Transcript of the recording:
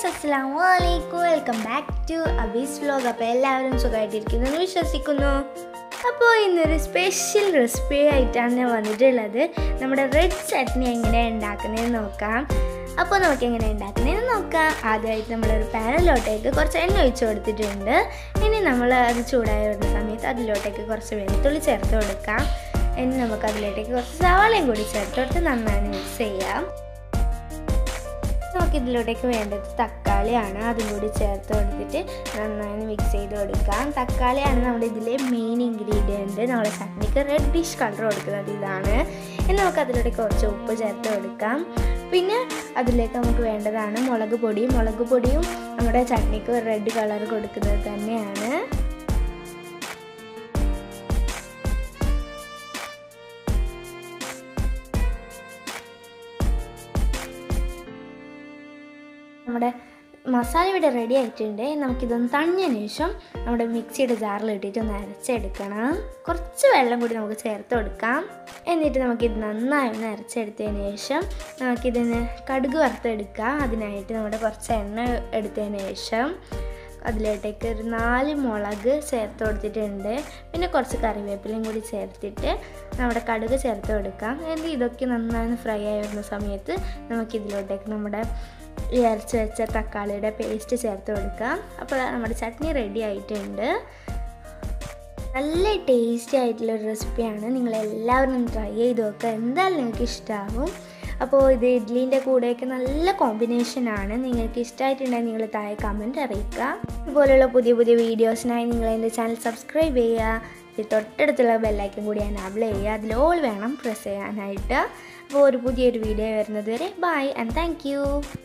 guys അസ്സാം വലൈക്കും welcome back to Abees vlog അപ്പോൾ എല്ലാവരും സുഖമായിട്ടിരിക്കുന്നു എന്ന് വിശ്വസിക്കുന്നു അപ്പോൾ ഇന്നൊരു സ്പെഷ്യൽ റെസിപ്പി ആയിട്ടാണ് ഞാൻ വന്നിട്ടുള്ളത് നമ്മുടെ റെഡ് ചട്നി എങ്ങനെയാണ് ഉണ്ടാക്കുന്നതെന്ന് നോക്കാം അപ്പോൾ നമുക്ക് എങ്ങനെ ഉണ്ടാക്കുന്നതെന്ന് നോക്കാം ആദ്യമായിട്ട് നമ്മളൊരു പാനിലോട്ടേക്ക് കുറച്ച് എണ്ണ ഒഴിച്ച് കൊടുത്തിട്ടുണ്ട് ഇനി നമ്മൾ അത് ചൂടായി വരുന്ന സമയത്ത് അതിലോട്ടേക്ക് കുറച്ച് വെളുത്തുള്ളി ചേർത്ത് കൊടുക്കാം ഇനി നമുക്ക് അതിലോട്ടേക്ക് കുറച്ച് സവാളയും കൂടി ചേർത്ത് കൊടുത്ത് നന്നായി മിക്സ് ചെയ്യാം നമുക്ക് ഇതിലോട്ടേക്ക് വേണ്ടത് തക്കാളിയാണ് അതും കൂടി ചേർത്ത് കൊടുത്തിട്ട് നന്നായി മിക്സ് ചെയ്ത് കൊടുക്കാം തക്കാളിയാണ് നമ്മുടെ ഇതിലെ മെയിൻ ഇൻഗ്രീഡിയൻറ്റ് നമ്മുടെ ചട്നിക്ക് റെഡിഷ് കളർ കൊടുക്കുന്നത് ഇതാണ് ഇനി നമുക്ക് അതിലോട്ടേക്ക് കുറച്ച് ഉപ്പ് ചേർത്ത് കൊടുക്കാം പിന്നെ അതിലേക്ക് നമുക്ക് വേണ്ടതാണ് മുളക് പൊടി മുളക് പൊടിയും നമ്മുടെ ചട്നിക്ക് റെഡ് കളർ കൊടുക്കുന്നത് തന്നെയാണ് നമ്മുടെ മസാല ഇവിടെ റെഡി ആയിട്ടുണ്ട് നമുക്കിതൊന്ന് തണിഞ്ഞതിന് ശേഷം നമ്മുടെ മിക്സിയുടെ ജാറിൽ ഇട്ടിട്ട് ഒന്ന് അരച്ചെടുക്കണം കുറച്ച് വെള്ളം കൂടി നമുക്ക് ചേർത്ത് കൊടുക്കാം എന്നിട്ട് നമുക്കിത് നന്നായി ഒന്ന് അരച്ചെടുത്തതിന് ശേഷം നമുക്കിതിന് കടുക് വറുത്തെടുക്കാം അതിനായിട്ട് നമ്മുടെ കുറച്ച് എണ്ണ എടുത്തതിന് ശേഷം അതിലോട്ടേക്ക് ഒരു നാല് മുളക് ചേർത്ത് കൊടുത്തിട്ടുണ്ട് പിന്നെ കുറച്ച് കറിവേപ്പിലയും കൂടി ചേർത്തിട്ട് നമ്മുടെ കടുക് ചേർത്ത് കൊടുക്കാം എന്നിട്ട് ഇതൊക്കെ നന്നായി ഫ്രൈ ആയി വരുന്ന സമയത്ത് നമുക്കിതിലോട്ടേക്ക് നമ്മുടെ ഈ അരച്ച് വെച്ച തക്കാളിയുടെ പേസ്റ്റ് ചേർത്ത് കൊടുക്കാം അപ്പോൾ നമ്മുടെ ചട്നി റെഡി ആയിട്ടുണ്ട് നല്ല ടേസ്റ്റി ആയിട്ടുള്ളൊരു റെസിപ്പിയാണ് നിങ്ങൾ എല്ലാവരും ഒന്ന് ട്രൈ ചെയ്ത് നോക്കുക എന്തായാലും നിങ്ങൾക്ക് ഇഷ്ടമാകും അപ്പോൾ ഇത് ഇഡ്ഡലീൻ്റെ കൂടെയൊക്കെ നല്ല കോമ്പിനേഷനാണ് നിങ്ങൾക്ക് ഇഷ്ടമായിട്ടുണ്ടെങ്കിൽ നിങ്ങൾ താഴെ കമൻറ്റ് അറിയിക്കുക ഇതുപോലുള്ള പുതിയ പുതിയ വീഡിയോസിനായി നിങ്ങൾ എൻ്റെ ചാനൽ സബ്സ്ക്രൈബ് ചെയ്യുക ഇത് തൊട്ടടുത്തുള്ള ബെല്ലൈക്കൻ കൂടി എനാബിൾ ചെയ്യുക അതിൽ ഓൾ വേണം പ്രസ് ചെയ്യാനായിട്ട് അപ്പോൾ ഒരു പുതിയൊരു വീഡിയോ വരുന്നത് വരെ ബൈ ആൻഡ് താങ്ക്